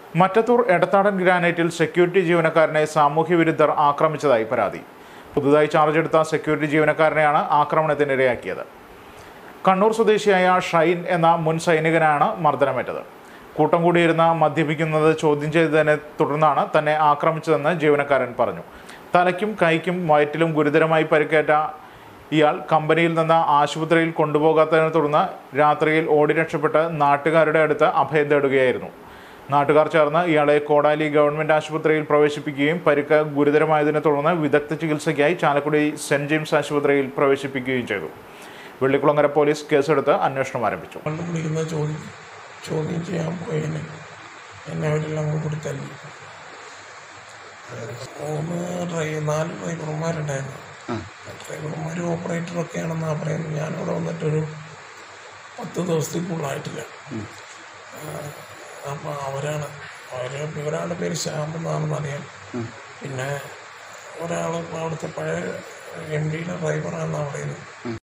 Mattathur Edathadan ഗ്രാനൈറ്റിൽ security ജീവനക്കാരനെ സാമൂഹ്യ വിരുദ്ധർ ആക്രമിച്ചതായി പരാതി പുതുതായി ചാർജ് എടുത്ത സെക്യൂരിറ്റി ജീവനക്കാരനെയാണ് ആക്രമണത്തിനിരയാക്കിയത് കണ്ണൂർ സ്വദേശിയായ ഷൈൻ എന്ന മുൻ സൈനികനാണ് മർദ്ദനമേറ്റത് കൂട്ടം കൂടിയിരുന്ന് മദ്യപിക്കുന്നത് ചോദ്യം ചെയ്തതിനെ തുടർന്നാണ് തന്നെ ആക്രമിച്ചതെന്ന് ജീവനക്കാരൻ പറഞ്ഞു തലയ്ക്കും കൈക്കും വയറ്റിലും ഗുരുതരമായി പരിക്കേറ്റ ഇയാൾ കമ്പനിയിൽ നിന്ന് ആശുപത്രിയിൽ കൊണ്ടുപോകാത്തതിനെ തുടർന്ന് രാത്രിയിൽ ഓടി രക്ഷപ്പെട്ട് നാട്ടുകാരുടെ അടുത്ത് അഭയം തേടുകയായിരുന്നു നാട്ടുകാർ ചേർന്ന് ഇയാളെ കോടാലി ഗവൺമെന്റ് ആശുപത്രിയിൽ പ്രവേശിപ്പിക്കുകയും പരിക്ക് ഗുരുതരമായതിനെ തുടർന്ന് വിദഗ്ധ ചികിത്സയ്ക്കായി ചാലക്കുടി സെന്റ് ജെയിംസ് ആശുപത്രിയിൽ പ്രവേശിപ്പിക്കുകയും ചെയ്തു വെള്ളിക്കുളങ്ങര പോലീസ് കേസെടുത്ത് അന്വേഷണം ആരംഭിച്ചു കണ്ടുപിടിക്കുന്ന ചോദ്യം ചോദ്യം ചെയ്യാൻ പോയതിന് എന്നെ അവരെല്ലാം കൂടി തല്ലി മൂന്ന് ഡ്രൈവർ നാല് ഡ്രൈവർമാരുണ്ടായിരുന്നു ഡ്രൈവർമാരും ഓപ്പറേറ്ററും ഒക്കെയാണെന്നാണ് പറയുന്നത് ഞാനിവിടെ വന്നിട്ടൊരു പത്ത് ദിവസത്തേക്കുള്ളായിട്ടില്ല അപ്പോൾ അവരാണ് അവർ ഒരാളുടെ പേര് ശ്യാം എന്നാണെന്ന് അറിയാം പിന്നെ ഒരാൾ അവിടുത്തെ പഴയ എം ഡിയുടെ ഡ്രൈവറാണെന്നാണ് പറയുന്നത്